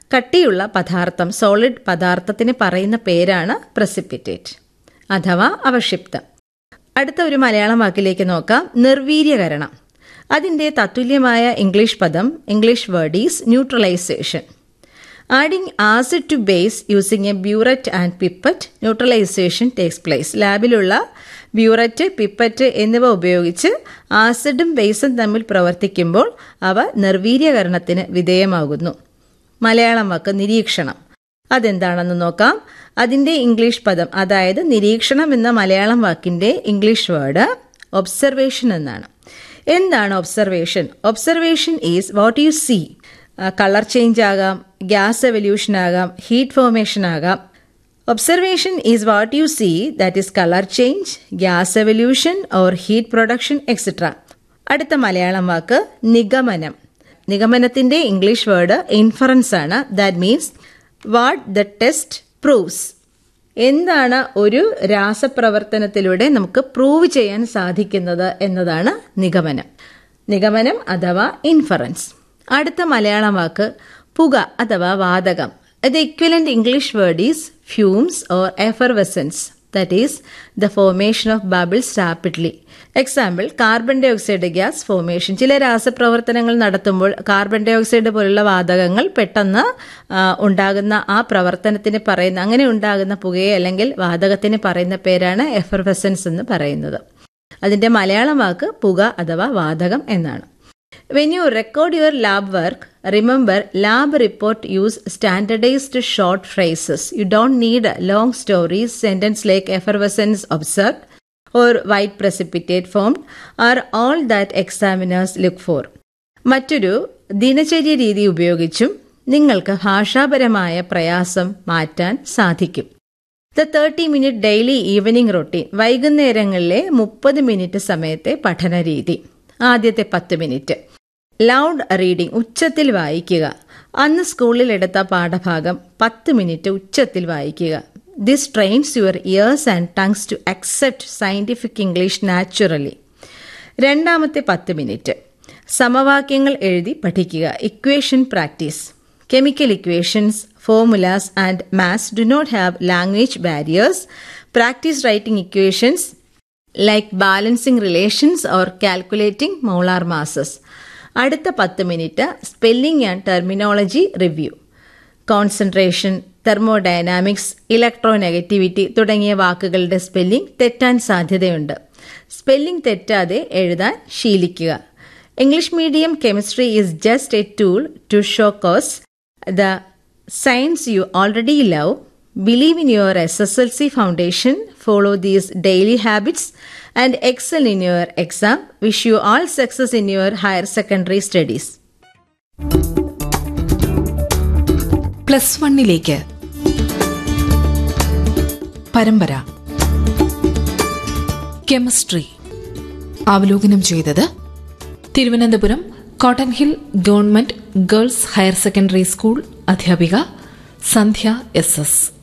കട്ടിയുള്ള പദാർത്ഥം സോളിഡ് പദാർത്ഥത്തിന് പറയുന്ന പേരാണ് പ്രസിപ്പിറ്റേറ്റ് അഥവാ അവക്ഷിപ്തം അടുത്ത ഒരു മലയാളം വാക്കിലേക്ക് നോക്കാം നിർവീര്യകരണം അതിന്റെ തത്തുല്യമായ ഇംഗ്ലീഷ് പദം English word is neutralization adding acid to base using a burette and pipette neutralization takes place ലാബിലുള്ള ബ്യൂററ്റ് പിപ്പറ്റ് എന്നിവ ഉപയോഗിച്ച് ആസിഡും ബേസും തമ്മിൽ പ്രവർത്തിക്കുമ്പോൾ അവ നിർവീര്യകരണത്തിന് വിധേയമാകുന്നു മലയാളം വാക്ക് നിരീക്ഷണം അതെന്താണെന്ന് നോക്കാം അതിന്റെ ഇംഗ്ലീഷ് പദം അതായത് നിരീക്ഷണം എന്ന മലയാളം വാക്കിന്റെ ഇംഗ്ലീഷ് വേർഡ് ഒബ്സർവേഷൻ എന്നാണ് എന്താണ് observation observation is what you see colour change ആകാം ഗ്യാസ് എവല്യൂഷൻ ആകാം ഹീറ്റ് ഫോർമേഷൻ ആകാം observation is what you see that is colour change gas evolution or heat production etcetera അടുത്ത മലയാളം വാക്ക് നിഗമനം നിഗമനത്തിന്റെ ഇംഗ്ലീഷ് വേർഡ് ഇൻഫറൻസ് ആണ് that means what the test proves എന്താണ് ഒരു രാസപ്രവർത്തനത്തിലൂടെ നമുക്ക് പ്രൂവ് ചെയ്യാൻ സാധിക്കുന്നത് എന്നതാണ് നിഗമനം നിഗമനം അഥവാ ഇൻഫറൻസ് അടുത്ത മലയാളം വാക്ക് പുക അഥവാ വാതകം the equivalent English word is fumes or effervescence that is the formation of bubbles rapidly example carbon dioxide gas formation ചില രാസപ്രവർത്തനങ്ങൾ നടത്തുമ്പോൾ കാർബൺ ഡൈ ഓക്സൈഡ് പോലുള്ള വാതകങ്ങൾ പെട്ടെന്ന് ഉണ്ടാകുന്ന ആ പ്രവർത്തനത്തിന് പറയുന്ന അങ്ങനെ ഉണ്ടാകുന്ന പുകയെ അല്ലെങ്കിൽ വാതകത്തിന് പറയുന്ന പേരാണ് എഫർവെസൻസ് എന്ന് പറയുന്നത് അതിന്റെ മലയാളം വാക്ക് പുക അഥവാ വാതകം എന്നാണ് when you record your lab work remember lab report use standardised short phrases you don't need long stories sentence like effervescence observe or white precipitate form are all that examiners look for മറ്റൊരു ദിനചര്യ രീതി ഉപയോഗിച്ചും നിങ്ങൾക്ക് ഭാഷാപരമായ പ്രയാസം മാറ്റാൻ സാധിക്കും the thirty minute daily evening routine വൈകുന്നേരങ്ങളിലെ മുപ്പത് മിനിറ്റ് സമയത്തെ പഠനരീതി ആദ്യത്തെ പത്ത് മിനിറ്റ് ലൗഡ് റീഡിംഗ് ഉച്ചത്തിൽ വായിക്കുക അന്ന് സ്കൂളിൽ എടുത്ത പാഠഭാഗം പത്ത് മിനിറ്റ് ഉച്ചത്തിൽ വായിക്കുക this trains your ears and tongues to accept scientific English naturally രണ്ടാമത്തെ പത്ത് മിനിറ്റ് സമവാക്യങ്ങൾ എഴുതി പഠിക്കുക equation practice chemical equations formulas and maths do not have language barriers practice writing equations like balancing relations or calculating molar masses അടുത്ത പത്ത് minute spelling and terminology review concentration thermodynamics electronegativity തുടങ്ങിയ വാക്കുകളുടെ spelling തെറ്റാൻ സാധ്യതയുണ്ട് spelling തെറ്റാതെ എഴുതാൻ ശീലിക്കുക English medium chemistry is just a tool to show cause the science you already love believe in your S S L C foundation follow these daily habits and excel in your exam. Wish you all success in your higher secondary studies. Plus വണ്ണിലേക്ക് പരമ്പര chemistry അവലോകനം ചെയ്തത് Thiruvananthapuram Cotton Hill government girls higher secondary school അധ്യാപിക Sandhya S S